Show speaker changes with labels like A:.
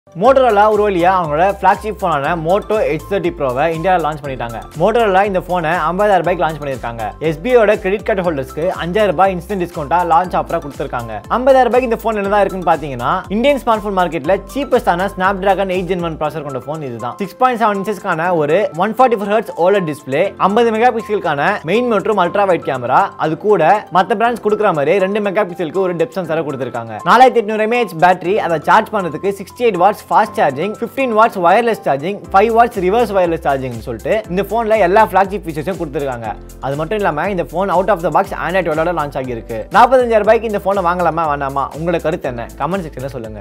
A: Motorola ஒரு வழியா அவங்களோட ஃபிளாக்ஷிப் ஃபோனான மோட்டோ எச் தேர்ட்டி ப்ரோவை இந்தியாவில் லான்ச் பண்ணிட்டாங்க மோட்டோரோலா இந்த ஃபோனை ஐம்பதாயிரம் ரூபாய்க்கு லான்ச் பண்ணியிருக்காங்க எஸ்பிஐயோட கிரெடிட் கார்டு ஹோல்டர்ஸ்க்கு அஞ்சாயிரம் ரூபாய் இன்ஸ்டன்ட் டிஸ்கவுண்ட்டாக லான்ச் ஆஃபராக கொடுத்துருக்காங்க ஐம்பதாயிரம் ரூபாய்க்கு இந்த ஃபோன் என்னதான் இருக்குன்னு பார்த்தீங்கன்னா இந்தியன் ஸ்மார்ட் ஃபோன் மார்க்கெட்டில் சீப்பஸ்டான snapdragon eight gen one processor கொண்ட ஃபோன் இதுதான் சிக்ஸ் பாயிண்ட் செவன் இன்ச்சஸ்க்கான ஒரு one forty four hertz OLED display ஐம்பது மெகா பிக்சலுக்கான மெயின் மற்றும் அல்ட்ரா வைட் கேமரா அது கூட மற்ற பிராண்ட்ஸ் கொடுக்குற மாதிரி ரெண்டு மெகா பிக்சலுக்கு ஒரு டெப் சென்சரை கொடுத்துருக்காங்க நாலாயிரத்தி எட்நூறு எம்ஏஹெச் பேட்டரி அதை சார்ஜ் பண்ணுறதுக்கு sixty eight watts fast charging fifteen watts wireless charging five watts reverse wireless சார்ஜிங்னு சொல்லிட்டு இந்த ஃபோனில் எல்லா ஃபிளாக்ஷிப் ஃபீச்சர்ஸும் கொடுத்துருக்காங்க அது மட்டும் இல்லாமல் இந்த phone out of the box Android டுவெலோட லான்ச் ஆகியிருக்கு நாற்பத்தஞ்சாயிரம் ரூபாய்க்கு இந்த ஃபோனை வாங்கலாமா வேணாமா உங்களோட கருத்து என்ன கமெண்ட் செக்ஷனில் சொல்லுங்க